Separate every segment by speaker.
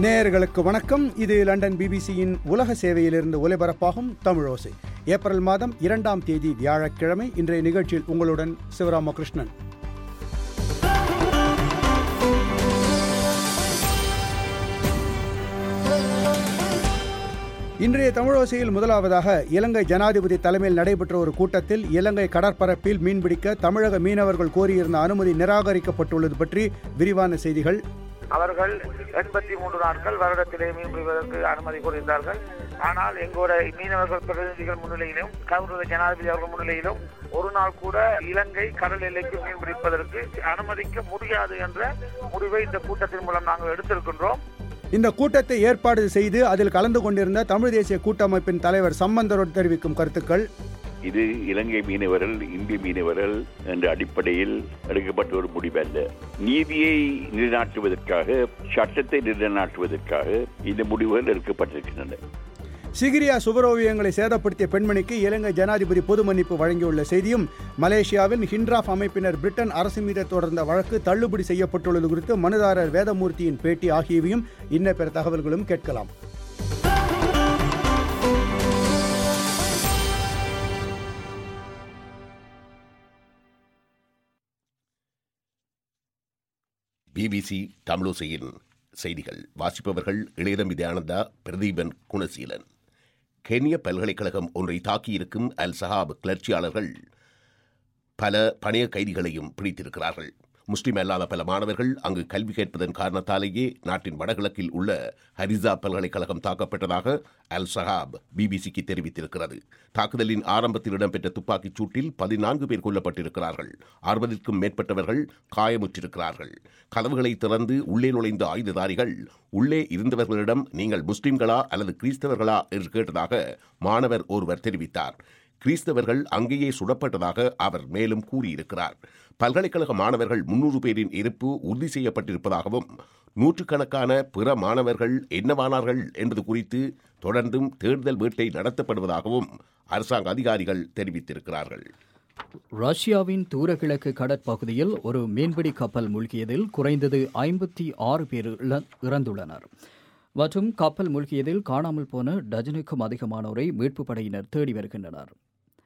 Speaker 1: நேயர்களுக்கு வணக்கம் இது லண்டன் பிபிசியின் உலக சேவையிலிருந்து ஒலிபரப்பாகும் தமிழோசை ஏப்ரல் மாதம் இரண்டாம் தேதி வியாழக்கிழமை இன்றைய நிகழ்ச்சியில் உங்களுடன் சிவராமகிருஷ்ணன் இன்றைய தமிழோசையில் முதலாவதாக இலங்கை ஜனாதிபதி தலைமையில் நடைபெற்ற ஒரு கூட்டத்தில் இலங்கை கடற்பரப்பில் மீன்பிடிக்க தமிழக மீனவர்கள் கோரியிருந்த அனுமதி நிராகரிக்கப்பட்டுள்ளது பற்றி விரிவான செய்திகள்
Speaker 2: அவர்கள் எண்பத்தி மூன்று நாட்கள் வருடத்திலே மீன் பிடிப்பதற்கு அனுமதி கோரியிருந்தார்கள் ஆனால் எங்களுடைய மீனவர்கள் பிரதிநிதிகள் முன்னிலையிலும் கௌரவ ஜனாதிபதி அவர்கள் முன்னிலையிலும் ஒரு நாள் கூட இலங்கை கடல் எல்லைக்கு மீன் பிடிப்பதற்கு அனுமதிக்க முடியாது என்ற முடிவை இந்த கூட்டத்தின் மூலம் நாங்கள் எடுத்திருக்கின்றோம்
Speaker 1: இந்த கூட்டத்தை ஏற்பாடு செய்து அதில் கலந்து கொண்டிருந்த தமிழ் தேசிய கூட்டமைப்பின் தலைவர் சம்பந்தரோடு தெரிவிக்கும் கருத்துக்கள்
Speaker 3: இது இலங்கை மீனவர்கள் இந்திய மீனவர்கள் என்ற அடிப்படையில் எடுக்கப்பட்ட ஒரு முடிவல்ல நீதியை நிலைநாட்டுவதற்காக சட்டத்தை நிலைநாட்டுவதற்காக இந்த முடிவுகள் எடுக்கப்பட்டிருக்கின்றன
Speaker 1: சிகிரியா சுவரோவியங்களை சேதப்படுத்திய பெண்மணிக்கு இலங்கை ஜனாதிபதி பொது மன்னிப்பு வழங்கியுள்ள செய்தியும் மலேசியாவில் ஹிண்ட்ராஃப் அமைப்பினர் பிரிட்டன் அரசு மீது தொடர்ந்த வழக்கு தள்ளுபடி செய்யப்பட்டுள்ளது குறித்து மனுதாரர் வேதமூர்த்தியின் பேட்டி ஆகியவையும் இன்ன பிற தகவல்களும் கேட்கலாம்
Speaker 4: பிபிசி தமிழோசையின் செய்திகள் வாசிப்பவர்கள் இளையதம்பி தயானந்தா பிரதீபன் குணசீலன் கென்ய பல்கலைக்கழகம் ஒன்றை தாக்கியிருக்கும் அல் சஹாப் கிளர்ச்சியாளர்கள் பல பணைய கைதிகளையும் பிடித்திருக்கிறார்கள் முஸ்லிம் அல்லாத பல மாணவர்கள் அங்கு கல்வி கேட்பதன் காரணத்தாலேயே நாட்டின் வடகிழக்கில் உள்ள ஹரிசா பல்கலைக்கழகம் தாக்கப்பட்டதாக அல் சஹாப் பிபிசிக்கு தெரிவித்திருக்கிறது தாக்குதலின் ஆரம்பத்தில் இடம்பெற்ற துப்பாக்கிச் சூட்டில் பதினான்கு பேர் கொல்லப்பட்டிருக்கிறார்கள் அறுபதிற்கும் மேற்பட்டவர்கள் காயமுற்றிருக்கிறார்கள் கதவுகளை திறந்து உள்ளே நுழைந்த ஆயுததாரிகள் உள்ளே இருந்தவர்களிடம் நீங்கள் முஸ்லிம்களா அல்லது கிறிஸ்தவர்களா என்று கேட்டதாக மாணவர் ஒருவர் தெரிவித்தார் கிறிஸ்தவர்கள் அங்கேயே சுடப்பட்டதாக அவர் மேலும் கூறியிருக்கிறார் பல்கலைக்கழக மாணவர்கள் முன்னூறு பேரின் இருப்பு உறுதி செய்யப்பட்டிருப்பதாகவும் நூற்றுக்கணக்கான பிற மாணவர்கள் என்னவானார்கள் என்பது குறித்து தொடர்ந்தும் தேடுதல் வேட்டை நடத்தப்படுவதாகவும் அரசாங்க அதிகாரிகள் தெரிவித்திருக்கிறார்கள்
Speaker 5: ரஷ்யாவின் தூரகிழக்கு கடற்பகுதியில் ஒரு மீன்பிடி கப்பல் மூழ்கியதில் குறைந்தது ஐம்பத்தி ஆறு பேர் இழ- இறந்துள்ளனர் மற்றும் கப்பல் மூழ்கியதில் காணாமல் போன டஜனுக்கும் அதிகமானோரை மீட்புப் படையினர் தேடி வருகின்றனர்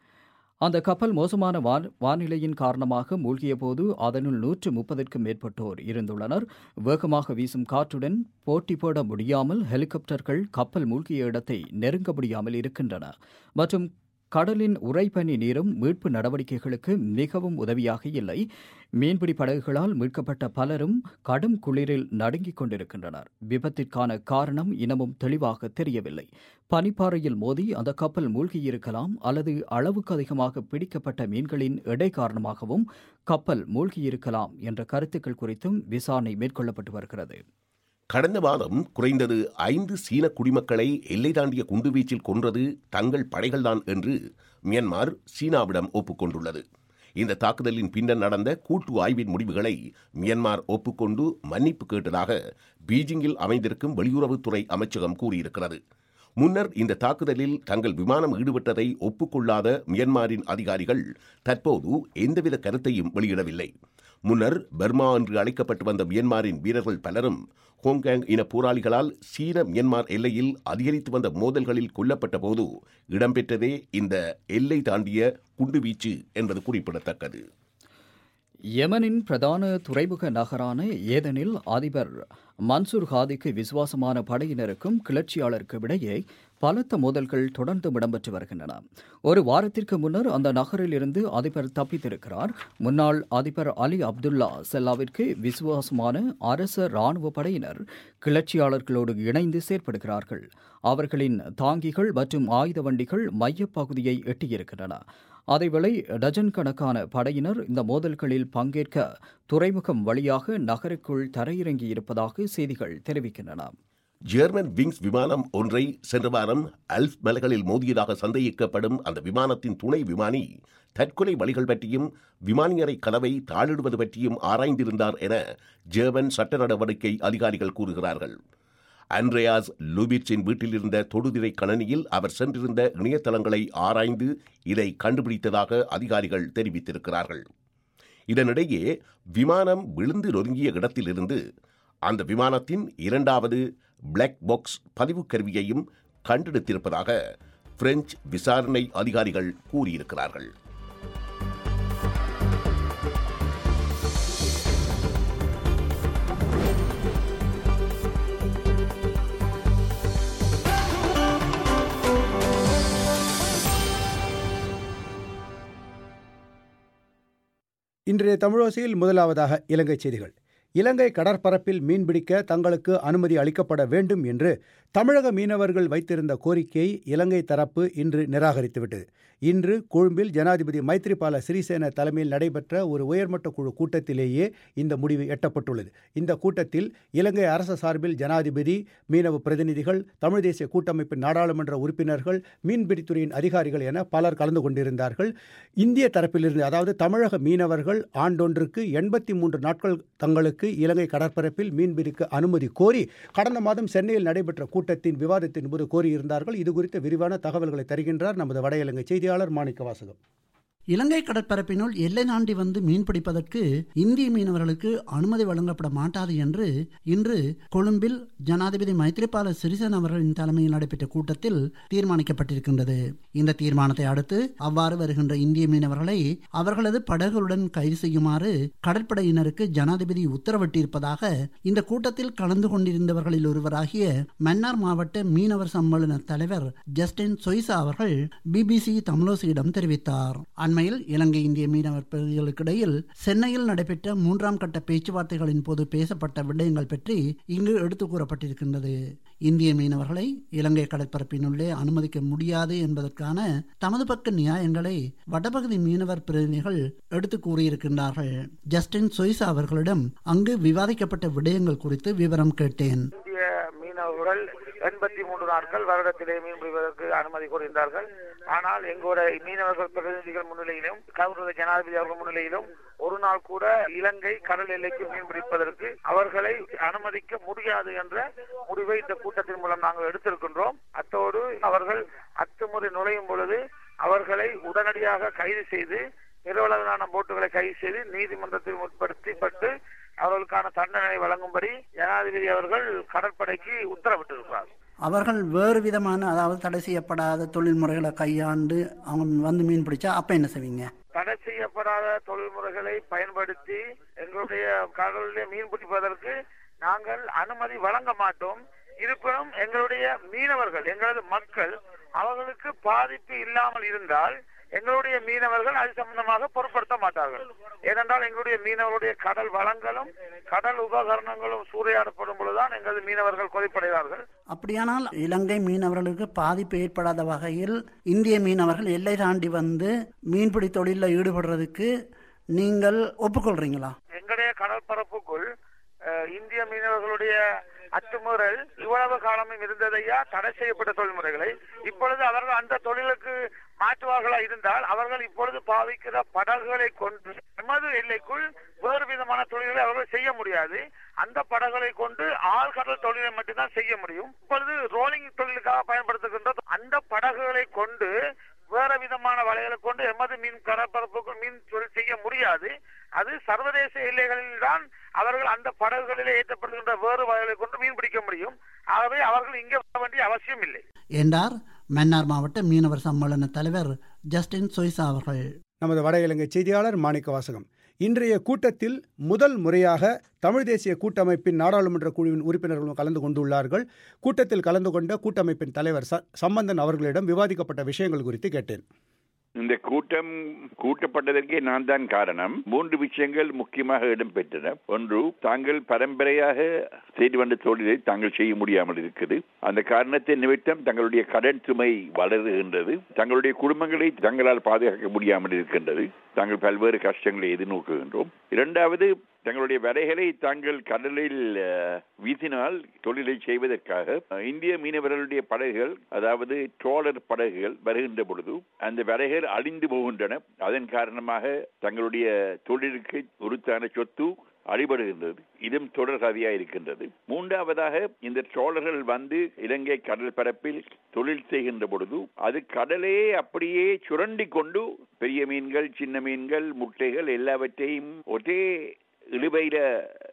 Speaker 5: அந்த கப்பல் மோசமான வான் வானிலையின் காரணமாக மூழ்கிய போது அதனுள் நூற்று முப்பதற்கும் மேற்பட்டோர் இருந்துள்ளனர் வேகமாக வீசும் காற்றுடன் போட்டி போட முடியாமல் ஹெலிகாப்டர்கள் கப்பல் மூழ்கிய இடத்தை நெருங்க முடியாமல் இருக்கின்றன மற்றும் கடலின் உறைபனி நீரும் மீட்பு நடவடிக்கைகளுக்கு மிகவும் உதவியாக இல்லை மீன்பிடி படகுகளால் மீட்கப்பட்ட பலரும் கடும் குளிரில் நடுங்கிக் கொண்டிருக்கின்றனர் விபத்திற்கான காரணம் இன்னமும் தெளிவாக தெரியவில்லை பனிப்பாறையில் மோதி அந்த கப்பல் மூழ்கியிருக்கலாம் அல்லது அளவுக்கு அதிகமாக பிடிக்கப்பட்ட மீன்களின் எடை காரணமாகவும் கப்பல் மூழ்கியிருக்கலாம் என்ற கருத்துக்கள் குறித்தும் விசாரணை மேற்கொள்ளப்பட்டு வருகிறது
Speaker 4: கடந்த மாதம் குறைந்தது ஐந்து சீன குடிமக்களை எல்லை தாண்டிய குண்டுவீச்சில் கொன்றது தங்கள் படைகள்தான் என்று மியான்மர் சீனாவிடம் ஒப்புக்கொண்டுள்ளது இந்த தாக்குதலின் பின்னர் நடந்த கூட்டு ஆய்வின் முடிவுகளை மியான்மர் ஒப்புக்கொண்டு மன்னிப்பு கேட்டதாக பீஜிங்கில் அமைந்திருக்கும் வெளியுறவுத்துறை அமைச்சகம் கூறியிருக்கிறது முன்னர் இந்த தாக்குதலில் தங்கள் விமானம் ஈடுபட்டதை ஒப்புக்கொள்ளாத மியான்மரின் அதிகாரிகள் தற்போது எந்தவித கருத்தையும் வெளியிடவில்லை முன்னர் பர்மா என்று அழைக்கப்பட்டு வந்த மியன்மாரின் வீரர்கள் பலரும் ஹோங்காங் இன போராளிகளால் சீன மியன்மார் எல்லையில் அதிகரித்து வந்த மோதல்களில் கொல்லப்பட்ட போது இடம்பெற்றதே இந்த எல்லை தாண்டிய குண்டுவீச்சு என்பது குறிப்பிடத்தக்கது
Speaker 5: யெமனின் பிரதான துறைமுக நகரான ஏதனில் அதிபர் மன்சூர் ஹாதிக்கு விசுவாசமான படையினருக்கும் கிளர்ச்சியாளருக்கு இடையே பலத்த மோதல்கள் தொடர்ந்து இடம்பெற்று வருகின்றன ஒரு வாரத்திற்கு முன்னர் அந்த நகரில் இருந்து அதிபர் தப்பித்திருக்கிறார் முன்னாள் அதிபர் அலி அப்துல்லா செல்லாவிற்கு விசுவாசமான அரச ராணுவ படையினர் கிளர்ச்சியாளர்களோடு இணைந்து செயற்படுகிறார்கள் அவர்களின் தாங்கிகள் மற்றும் ஆயுத வண்டிகள் மையப்பகுதியை எட்டியிருக்கின்றன அதேவேளை டஜன் கணக்கான படையினர் இந்த மோதல்களில் பங்கேற்க துறைமுகம் வழியாக நகருக்குள் தரையிறங்கியிருப்பதாக செய்திகள் தெரிவிக்கின்றன
Speaker 4: ஜெர்மன் விங்ஸ் விமானம் ஒன்றை சென்ற வாரம் அல்ப் மலைகளில் மோதியதாக சந்தேகிக்கப்படும் அந்த விமானத்தின் துணை விமானி தற்கொலை வழிகள் பற்றியும் விமானியரை கனவை தாளிடுவது பற்றியும் ஆராய்ந்திருந்தார் என ஜெர்மன் சட்ட நடவடிக்கை அதிகாரிகள் கூறுகிறார்கள் அண்ட்ரேயாஸ் லூபிட்ஸின் வீட்டில் இருந்த தொடுதிரை கணனியில் அவர் சென்றிருந்த இணையதளங்களை ஆராய்ந்து இதை கண்டுபிடித்ததாக அதிகாரிகள் தெரிவித்திருக்கிறார்கள் இதனிடையே விமானம் விழுந்து நொறுங்கிய இடத்திலிருந்து அந்த விமானத்தின் இரண்டாவது பிளாக் பாக்ஸ் பதிவு கருவியையும் கண்டெடுத்திருப்பதாக பிரெஞ்சு விசாரணை அதிகாரிகள் கூறியிருக்கிறார்கள்
Speaker 1: இன்றைய தமிழோசையில் முதலாவதாக இலங்கை செய்திகள் இலங்கை கடற்பரப்பில் மீன்பிடிக்க தங்களுக்கு அனுமதி அளிக்கப்பட வேண்டும் என்று தமிழக மீனவர்கள் வைத்திருந்த கோரிக்கையை இலங்கை தரப்பு இன்று நிராகரித்துவிட்டது இன்று கொழும்பில் ஜனாதிபதி மைத்ரிபால சிறிசேன தலைமையில் நடைபெற்ற ஒரு உயர்மட்ட குழு கூட்டத்திலேயே இந்த முடிவு எட்டப்பட்டுள்ளது இந்த கூட்டத்தில் இலங்கை அரசு சார்பில் ஜனாதிபதி மீனவ பிரதிநிதிகள் தமிழ் தேசிய கூட்டமைப்பின் நாடாளுமன்ற உறுப்பினர்கள் மீன்பிடித்துறையின் அதிகாரிகள் என பலர் கலந்து கொண்டிருந்தார்கள் இந்திய தரப்பிலிருந்து அதாவது தமிழக மீனவர்கள் ஆண்டொன்றுக்கு எண்பத்தி மூன்று நாட்கள் தங்களுக்கு இலங்கை கடற்பரப்பில் மீன்பிடிக்க அனுமதி கோரி கடந்த மாதம் சென்னையில் நடைபெற்ற கூட்டத்தின் விவாதத்தின் போது கோரியிருந்தார்கள் இது குறித்த விரிவான தகவல்களை தருகின்றார் நமது வட இலங்கை செய்தியாளர் மாணிக்க வாசகம்
Speaker 6: இலங்கை கடற்பரப்பினுள் எல்லை தாண்டி வந்து மீன்பிடிப்பதற்கு இந்திய மீனவர்களுக்கு அனுமதி வழங்கப்பட மாட்டாது என்று இன்று கொழும்பில் ஜனாதிபதி மைத்ரிபால சிறிசேன அவர்களின் தலைமையில் நடைபெற்ற கூட்டத்தில் தீர்மானிக்கப்பட்டிருக்கின்றது இந்த தீர்மானத்தை அடுத்து அவ்வாறு வருகின்ற இந்திய மீனவர்களை அவர்களது படகுகளுடன் கைது செய்யுமாறு கடற்படையினருக்கு ஜனாதிபதி உத்தரவிட்டிருப்பதாக இந்த கூட்டத்தில் கலந்து கொண்டிருந்தவர்களில் ஒருவராகிய மன்னார் மாவட்ட மீனவர் சம்மேளன தலைவர் ஜஸ்டின் சொய்சா அவர்கள் பிபிசி தமிழோசியிடம் தெரிவித்தார் அண்மையில் இலங்கை இந்திய மீனவர் பிரதிகளுக்கிடையில் சென்னையில் நடைபெற்ற மூன்றாம் கட்ட பேச்சுவார்த்தைகளின் போது பேசப்பட்ட விடயங்கள் பற்றி இங்கு எடுத்து கூறப்பட்டிருக்கின்றது இந்திய மீனவர்களை இலங்கை கடற்பரப்பினுள்ளே அனுமதிக்க முடியாது என்பதற்கான தமது பக்க நியாயங்களை வடபகுதி மீனவர் பிரதிநிதிகள் எடுத்து கூறியிருக்கின்றார்கள் ஜஸ்டின் சொய்சா அவர்களிடம் அங்கு விவாதிக்கப்பட்ட விடயங்கள் குறித்து விவரம் கேட்டேன்
Speaker 2: இந்திய மீனவர்கள் எண்பத்தி மூன்று நாட்கள் வருடத்திலே மீன் பிடிப்பதற்கு அனுமதி கோரியிருந்தார்கள் ஆனால் எங்களுடைய மீனவர்கள் பிரதிநிதிகள் முன்னிலையிலும் கௌரவ ஜனாதிபதி அவர்கள் முன்னிலையிலும் ஒரு நாள் கூட இலங்கை கடல் எல்லைக்கு மீன் பிடிப்பதற்கு அவர்களை அனுமதிக்க முடியாது என்ற முடிவை இந்த கூட்டத்தின் மூலம் நாங்கள் எடுத்திருக்கின்றோம் அத்தோடு அவர்கள் அத்துமுறை நுழையும் பொழுது அவர்களை உடனடியாக கைது செய்து நிறுவனங்களான போட்டுகளை கைது செய்து நீதிமன்றத்தில் உட்படுத்தப்பட்டு அவர்களுக்கான தண்டனை வழங்கும்படி ஜனாதிபதி அவர்கள் கடற்படைக்கு உத்தரவிட்டிருக்கிறார்
Speaker 6: அவர்கள் வேறு விதமான அதாவது தடை செய்யப்படாத தொழில் முறைகளை கையாண்டு அவங்க வந்து மீன் பிடிச்சா அப்ப என்ன செய்வீங்க
Speaker 2: தடை செய்யப்படாத தொழில்முறைகளை பயன்படுத்தி எங்களுடைய கடலிலே மீன் பிடிப்பதற்கு நாங்கள் அனுமதி வழங்க மாட்டோம் இருப்பினும் எங்களுடைய மீனவர்கள் எங்களது மக்கள் அவர்களுக்கு பாதிப்பு இல்லாமல் இருந்தால் எங்களுடைய மீனவர்கள் அது சம்பந்தமாக பொருட்படுத்த மாட்டார்கள் ஏனென்றால் எங்களுடைய மீனவர்களுடைய கடல் வளங்களும் கடல் உபகரணங்களும் சூறையாடப்படும் பொழுதுதான் எங்களது மீனவர்கள் கொதிப்படைகிறார்கள்
Speaker 6: அப்படியானால் இலங்கை மீனவர்களுக்கு பாதிப்பு ஏற்படாத வகையில் இந்திய மீனவர்கள் எல்லை தாண்டி வந்து மீன்பிடி தொழிலில் ஈடுபடுறதுக்கு நீங்கள் ஒப்புக்கொள்றீங்களா
Speaker 2: எங்களுடைய கடற்பரப்புக்குள் அஹ், இந்திய மீனவர்களுடைய அத்துமீறல் இவ்வளவு காலமும் இருந்ததையா தடை செய்யப்பட்ட தொழில்முறைகளை இப்பொழுது அவர்கள் அந்த தொழிலுக்கு மாற்றுவார்களா இருந்தால் அவர்கள் இப்பொழுது பாவிக்கிற படகுகளை கொண்டு எமது எல்லைக்குள் வேறு விதமான தொழில்களை அவர்கள் செய்ய முடியாது அந்த படகுகளை கொண்டு ஆழ்கடல் தொழிலை மட்டும்தான் செய்ய முடியும் இப்பொழுது ரோலிங் தொழிலுக்காக பயன்படுத்துகின்ற அந்த படகுகளை கொண்டு வேற விதமான வலைகளை கொண்டு எமது மீன் கடற்பரப்புக்குள் மீன் தொழில் செய்ய முடியாது அது சர்வதேச எல்லைகளில் தான் அவர்கள் அந்த படகுகளிலே ஏற்றப்படுகின்ற வேறு வலைகளை கொண்டு மீன் பிடிக்க முடியும் ஆகவே அவர்கள் இங்கே வர வேண்டிய அவசியம் இல்லை
Speaker 6: என்றார் மன்னார் மாவட்ட மீனவர் சம்மேளன தலைவர் ஜஸ்டின் சொய்சா அவர்கள்
Speaker 1: நமது வட இலங்கை செய்தியாளர் மாணிக்க வாசகம் இன்றைய கூட்டத்தில் முதல் முறையாக தமிழ் தேசிய கூட்டமைப்பின் நாடாளுமன்ற குழுவின் உறுப்பினர்களும் கலந்து கொண்டுள்ளார்கள் கூட்டத்தில் கலந்து கொண்ட கூட்டமைப்பின் தலைவர் ச சம்பந்தன் அவர்களிடம் விவாதிக்கப்பட்ட விஷயங்கள் குறித்து கேட்டேன்
Speaker 3: இந்த கூட்டம் கூட்டப்பட்டதற்கே நான் தான் காரணம் மூன்று விஷயங்கள் முக்கியமாக இடம்பெற்றன ஒன்று தாங்கள் பரம்பரையாக செய்து வந்த தொழிலை தாங்கள் செய்ய முடியாமல் இருக்குது அந்த காரணத்தை நிமித்தம் தங்களுடைய கடன் சுமை வளருகின்றது தங்களுடைய குடும்பங்களை தங்களால் பாதுகாக்க முடியாமல் இருக்கின்றது தாங்கள் பல்வேறு கஷ்டங்களை எதிர்நோக்குகின்றோம் இரண்டாவது தங்களுடைய வலைகளை தாங்கள் கடலில் அஹ், வீசினால் தொழிலை செய்வதற்காக அஹ், இந்திய மீனவர்களுடைய படகுகள் அதாவது ட்ரோலர் படகுகள் வருகின்ற பொழுது அந்த வலைகள் அழிந்து போகின்றன அதன் காரணமாக தங்களுடைய தொழிலுக்கு உருத்தான சொத்து அடிபடுகின்றது இதுவும் தொடர் கதையா இருக்கின்றது மூன்றாவதாக இந்த ட்ரோலர்கள் வந்து இலங்கை கடல் பரப்பில் தொழில் செய்கின்ற பொழுது அது கடலே அப்படியே சுரண்டி கொண்டு பெரிய மீன்கள் சின்ன மீன்கள் முட்டைகள் எல்லாவற்றையும் ஒரே இழுவையில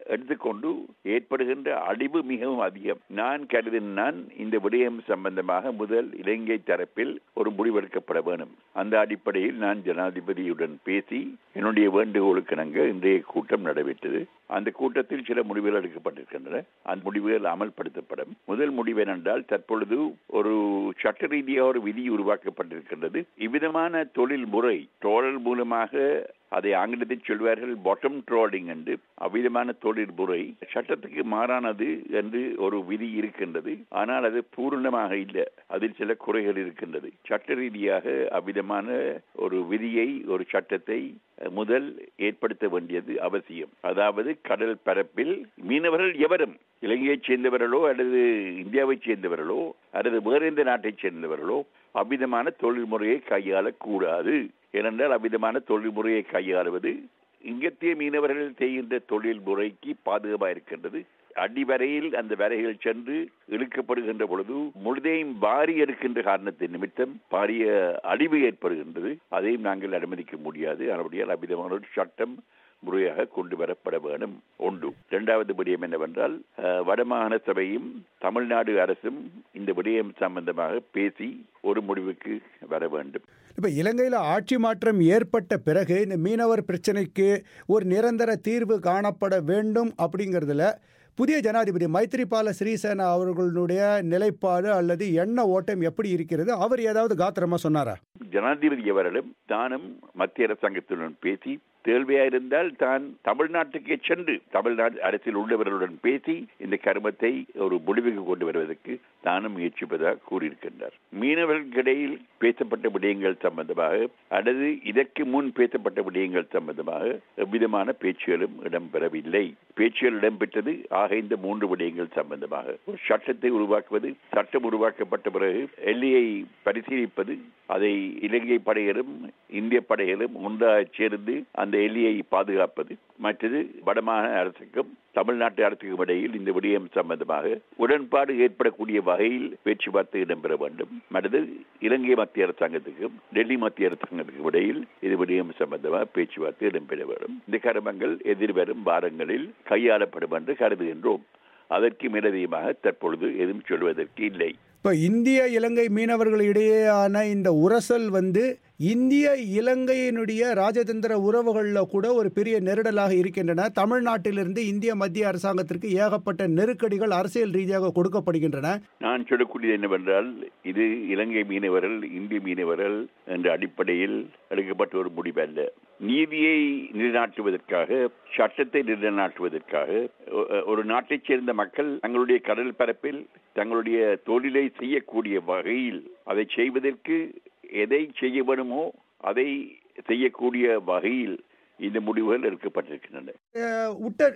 Speaker 3: எடுத்துக்கொண்டு ஏற்படுகின்ற அழிவு மிகவும் அதிகம் நான் கருதினான் இந்த விடயம் சம்பந்தமாக முதல் இலங்கை தரப்பில் ஒரு முடிவெடுக்கப்பட வேண்டும் அந்த அடிப்படையில் நான் ஜனாதிபதியுடன் பேசி என்னுடைய வேண்டுகோளுக்கு இணங்க இன்றைய கூட்டம் நடைபெற்றது அந்த கூட்டத்தில் சில முடிவுகள் எடுக்கப்பட்டிருக்கின்றன அந்த முடிவுகள் அமல்படுத்தப்படும் முதல் முடிவு என்னென்றால் தற்பொழுது ஒரு சட்ட ரீதியாக ஒரு விதி உருவாக்கப்பட்டிருக்கின்றது இவ்விதமான தொழில் முறை தோழல் மூலமாக அதை ஆங்கிலத்தில் சொல்வார்கள் பாட்டம் ட்ரோலிங் என்று அவ்விதமான தொழில் முறை சட்டத்துக்கு மாறானது என்று ஒரு விதி இருக்கின்றது ஆனால் அது பூர்ணமாக இல்லை அதில் சில குறைகள் இருக்கின்றது சட்ட ரீதியாக அவ்விதமான ஒரு விதியை ஒரு சட்டத்தை முதல் ஏற்படுத்த வேண்டியது அவசியம் அதாவது கடல் பரப்பில் மீனவர்கள் எவரும் இலங்கையைச் சேர்ந்தவர்களோ அல்லது இந்தியாவைச் சேர்ந்தவர்களோ அல்லது வேறு எந்த நாட்டைச் சேர்ந்தவர்களோ அவ்விதமான தொழில் முறையை கையாளக்கூடாது ஏனென்றால் அவ்விதமான தொழில் முறையை கையாளுவது இங்கத்திய மீனவர்கள் செய்கின்ற தொழில் முறைக்கு பாதுகாப்பாக இருக்கின்றது அடிவரையில் அந்த வரைகள் சென்று இழுக்கப்படுகின்ற பொழுது முழுதையும் வாரி எடுக்கின்ற காரணத்தின் நிமித்தம் பாரிய அழிவு ஏற்படுகின்றது அதையும் நாங்கள் அனுமதிக்க முடியாது அப்படியால் அவ்விதமான ஒரு சட்டம் முறையாக கொண்டு வரப்பட வேண்டும் ஒன்று இரண்டாவது விடயம் என்னவென்றால் வடமாகாண சபையும் தமிழ்நாடு அரசும் இந்த விடயம் சம்பந்தமாக பேசி ஒரு முடிவுக்கு வர வேண்டும்
Speaker 1: இப்போ இலங்கையில் ஆட்சி மாற்றம் ஏற்பட்ட பிறகு இந்த மீனவர் பிரச்சனைக்கு ஒரு நிரந்தர தீர்வு காணப்பட வேண்டும் அப்படிங்கிறதுல புதிய ஜனாதிபதி மைத்ரிபால சிறிசேனா அவர்களுடைய நிலைப்பாடு அல்லது எண்ண ஓட்டம் எப்படி இருக்கிறது அவர் ஏதாவது காத்திரமா சொன்னாரா
Speaker 3: ஜனாதிபதி அவர்களும் தானும் மத்திய அரசாங்கத்துடன் பேசி தேவையாயிருந்தால் தான் தமிழ்நாட்டுக்கே சென்று தமிழ்நாடு அரசில் உள்ளவர்களுடன் பேசி இந்த கருமத்தை ஒரு முடிவுக்கு கொண்டு வருவதற்கு தானும் முயற்சிப்பதாக கூறியிருக்கின்றார் மீனவர்களுக்கிடையில் பேசப்பட்ட விடயங்கள் சம்பந்தமாக அல்லது இதற்கு முன் பேசப்பட்ட விடயங்கள் சம்பந்தமாக எவ்விதமான பேச்சுகளும் இடம்பெறவில்லை பேச்சுகள் இடம்பெற்றது ஆக இந்த மூன்று விடயங்கள் சம்பந்தமாக ஒரு சட்டத்தை உருவாக்குவது சட்டம் உருவாக்கப்பட்ட பிறகு எல்லையை பரிசீலிப்பது அதை இலங்கை படைகளும் இந்திய படைகளும் ஒன்றாக சேர்ந்து அந்த எல்லையை பாதுகாப்பது மற்றது வடமாகாண அரசுக்கும் தமிழ்நாட்டு அரசுக்கும் இடையில் இந்த விடயம் சம்பந்தமாக உடன்பாடு ஏற்படக்கூடிய வகையில் பேச்சுவார்த்தை இடம்பெற வேண்டும் மற்றது இலங்கை மத்திய அரசாங்கத்துக்கும் டெல்லி மத்திய அரசாங்கத்துக்கும் இடையில் இது விடயம் சம்பந்தமாக பேச்சுவார்த்தை இடம்பெற வேண்டும் இந்த கருமங்கள் எதிர்வரும் வாரங்களில் கையாளப்படும் என்று கருதுகின்றோம் அதற்கு மேலதிகமாக தற்பொழுது எதுவும் சொல்வதற்கு இல்லை
Speaker 1: இப்போ இந்திய இலங்கை மீனவர்களிடையேயான இந்த உரசல் வந்து இந்திய இலங்கையினுடைய ராஜதந்திர உறவுகளில் கூட ஒரு பெரிய நெருடலாக இருக்கின்றன தமிழ்நாட்டிலிருந்து இந்திய மத்திய அரசாங்கத்திற்கு ஏகப்பட்ட நெருக்கடிகள் அரசியல் ரீதியாக கொடுக்கப்படுகின்றன
Speaker 3: நான் சொல்லக்கூடியது என்னவென்றால் இது இலங்கை மீனவர்கள் இந்திய மீனவர்கள் என்ற அடிப்படையில் எடுக்கப்பட்ட ஒரு முடிவு அல்ல நீதியை நிலைநாட்டுவதற்காக சட்டத்தை நிலைநாட்டுவதற்காக ஒரு நாட்டைச் சேர்ந்த மக்கள் தங்களுடைய கடல் பரப்பில் தங்களுடைய தொழிலை செய்யக்கூடிய வகையில் அதை செய்வதற்கு எதை செய்ய வேணுமோ அதை செய்யக்கூடிய வகையில் இந்த முடிவுகள் எடுக்கப்பட்டிருக்கின்றன
Speaker 1: உட்ட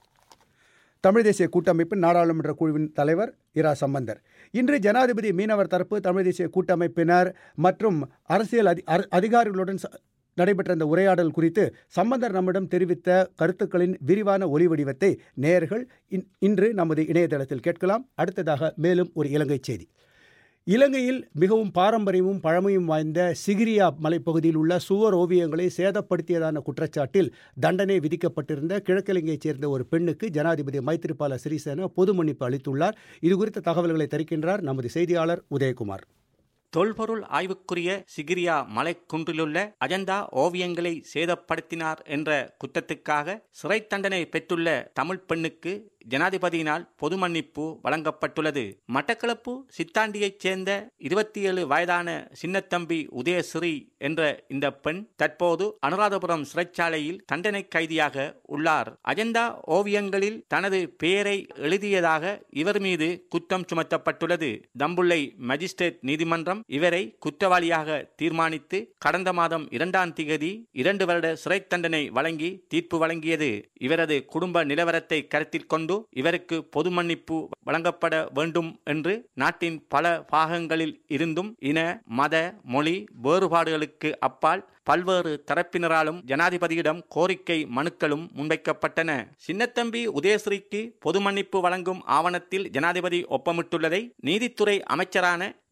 Speaker 1: தமிழ் தேசிய கூட்டமைப்பின் நாடாளுமன்ற குழுவின் தலைவர் இரா சம்பந்தர் இன்று ஜனாதிபதி மீனவர் தரப்பு தமிழ் தேசிய கூட்டமைப்பினர் மற்றும் அரசியல் அதி அதிகாரிகளுடன் நடைபெற்ற இந்த உரையாடல் குறித்து சம்பந்தர் நம்மிடம் தெரிவித்த கருத்துக்களின் விரிவான ஒலி வடிவத்தை நேயர்கள் இன்று நமது இணையதளத்தில் கேட்கலாம் அடுத்ததாக மேலும் ஒரு இலங்கை செய்தி இலங்கையில் மிகவும் பாரம்பரியமும் பழமையும் வாய்ந்த சிகிரியா மலைப்பகுதியில் உள்ள சுவர் ஓவியங்களை சேதப்படுத்தியதான குற்றச்சாட்டில் தண்டனை விதிக்கப்பட்டிருந்த கிழக்கிழங்கையைச் சேர்ந்த ஒரு பெண்ணுக்கு ஜனாதிபதி மைத்திரிபால சிறிசேனா பொது மன்னிப்பு அளித்துள்ளார் இதுகுறித்த தகவல்களை தருகின்றார் நமது செய்தியாளர் உதயகுமார்
Speaker 7: தொல்பொருள் ஆய்வுக்குரிய சிகிரியா மலைக்குன்றிலுள்ள அஜந்தா ஓவியங்களை சேதப்படுத்தினார் என்ற குற்றத்துக்காக சிறை தண்டனை பெற்றுள்ள தமிழ் பெண்ணுக்கு ஜனாதிபதியினால் பொது மன்னிப்பு வழங்கப்பட்டுள்ளது மட்டக்களப்பு சித்தாண்டியைச் சேர்ந்த இருபத்தி ஏழு வயதான சின்னத்தம்பி உதயஸ்ரீ என்ற இந்த பெண் தற்போது அனுராதபுரம் சிறைச்சாலையில் தண்டனை கைதியாக உள்ளார் அஜந்தா ஓவியங்களில் தனது பெயரை எழுதியதாக இவர் மீது குற்றம் சுமத்தப்பட்டுள்ளது தம்புள்ளை மஜிஸ்ட்ரேட் நீதிமன்றம் இவரை குற்றவாளியாக தீர்மானித்து கடந்த மாதம் இரண்டாம் திகதி இரண்டு வருட சிறை தண்டனை வழங்கி தீர்ப்பு வழங்கியது இவரது குடும்ப நிலவரத்தை கருத்தில் கொண்டு இவருக்கு பொது மன்னிப்பு வழங்கப்பட வேண்டும் என்று நாட்டின் பல பாகங்களில் இருந்தும் இன மத மொழி வேறுபாடுகளுக்கு அப்பால் பல்வேறு தரப்பினராலும் ஜனாதிபதியிடம் கோரிக்கை மனுக்களும் முன்வைக்கப்பட்டன சின்னத்தம்பி உதயஸ்ரீக்கு பொது மன்னிப்பு வழங்கும் ஆவணத்தில் ஜனாதிபதி ஒப்பமிட்டுள்ளதை நீதித்துறை அமைச்சரான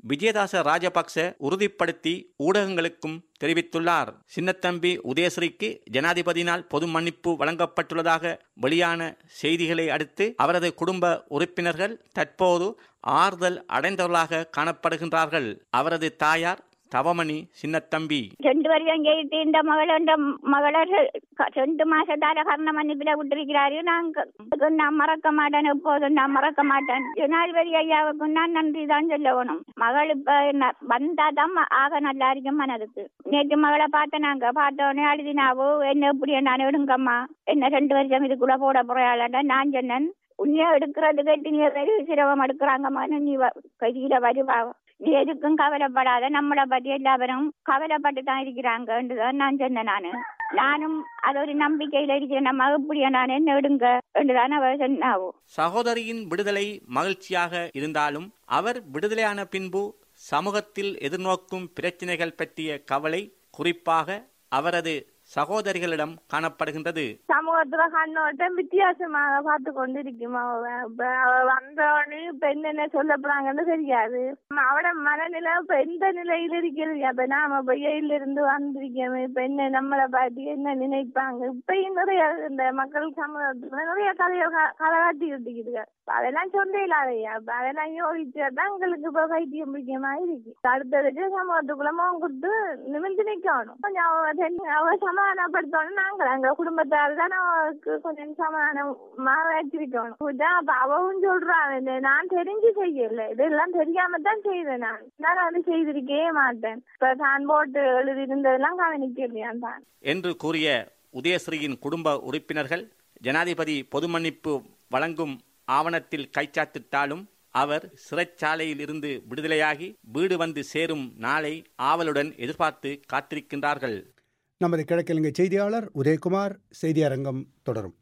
Speaker 7: விஜயதாச ராஜபக்ச உறுதிப்படுத்தி ஊடகங்களுக்கும் தெரிவித்துள்ளார் சின்னத்தம்பி உதயஸ்ரீக்கு ஜனாதிபதியினால் பொது மன்னிப்பு வழங்கப்பட்டுள்ளதாக வெளியான செய்திகளை அடுத்து அவரது குடும்ப உறுப்பினர்கள் தற்போது ஆறுதல் அடைந்தவர்களாக காணப்படுகின்றார்கள் அவரது தாயார் தவமணி சின்னத்தம்பி
Speaker 8: ரெண்டு வருஷம் கேட்டு இந்த மகளோட மகள ரெண்டு மாசத்தால கர்ண மன்னிப்பில விட்டிருக்கிறாரு நாங்க நான் மறக்க மாட்டேன் எப்போதும் நான் மறக்க மாட்டேன் ஜனாதிபதி ஐயாவுக்கு நான் நன்றி தான் சொல்லணும் மகள் இப்ப ந- வந்தாதான் ஆக நல்லா இருக்கும் மனதுக்கு நேற்று மகளை பார்த்த நாங்க பார்த்த உடனே அழுதினாவோ என்ன இப்படி நான் எடுங்கம்மா என்ன ரெண்டு வருஷம் இதுக்குள்ள போட போறாளா நான் சொன்னேன் உன்னைய எடுக்கிறது கேட்டு நீ வெறும் சிரமம் எடுக்கிறாங்கம்மா நீ வ- கையில வருவா நீ எதுக்கும் கவலைப்படாத நம்மளை பத்தி எல்லாரும் கவலைப்பட்டு தான் இருக்கிறாங்கன்றதான் நான் சொன்னேன் நானு நானும் அது ஒரு நம்பிக்கையில இருக்கிறேன் நம்ம இப்படியா நான் என்ன எடுங்க என்றுதான் அவ சொன்னாவோ
Speaker 7: சகோதரியின் விடுதலை மகிழ்ச்சியாக இருந்தாலும் அவர் விடுதலையான பின்பு சமூகத்தில் எதிர்நோக்கும் பிரச்சினைகள் பற்றிய கவலை குறிப்பாக அவரது சகோதரிகளிடம் காணப்படுகின்றது
Speaker 9: சமூகத்துல கண்ணோட்டம் வித்தியாசமாக பார்த்து கொண்டு இருக்கும் அவ இப்ப அவ வந்தவொடனே இப்ப என்னென்ன சொல்ல போறாங்கன்னு தெரியாது அவட மனநிலை இப்ப எந்த நிலையில இருக்கிறது அப்ப நாம இப்ப ஜெயில இருந்து வந்திருக்கோம் இப்ப என்ன நம்மளை பார்த்து என்ன நினைப்பாங்க இப்பயும் நிறைய இந்த மக்கள் சமூகத்துல நிறைய கதைய க- கதை காட்டி விட்டுக்கிட்டு அதெல்லாம் சொல்ல இல்லாதையா அப்ப அதெல்லாம் யோசிச்சாதான் எங்களுக்கு இப்ப பைத்தியம் பிடிக்கமா இருக்கு அடுத்ததுக்கு சமூகத்துக்குள்ள முகம் கொடுத்து நிமிர்ந்து நிக்கணும் கொஞ்சம் அவ தெரி- அவ சமாதானப்படுத்தணும் நாங்கள் எங்க குடும்பத்தால் தான் அவருக்கு கொஞ்சம் சமாதானமா வச்சிருக்கணும் இதான் அப்ப அவவும் சொல்றான் இது நான் தெரிஞ்சு செய்யல இதெல்லாம் தெரியாம தான் செய்தேன் நான் நான் வந்து செய்திருக்கவே மாட்டேன் இப்ப தான் போட்டு எழுதி இருந்ததெல்லாம் கவனிக்கலையா தான்
Speaker 7: என்று கூறிய உதயஸ்ரீயின் குடும்ப உறுப்பினர்கள் ஜனாதிபதி பொது மன்னிப்பு வழங்கும் ஆவணத்தில் கைச்சாத்திட்டாலும் அவர் சிறைச்சாலையில் இருந்து விடுதலையாகி வீடு வந்து சேரும் நாளை ஆவலுடன் எதிர்பார்த்து காத்திருக்கின்றார்கள்
Speaker 1: நமது கிழக்கிழங்கை செய்தியாளர் உதயகுமார் செய்தி அரங்கம் தொடரும்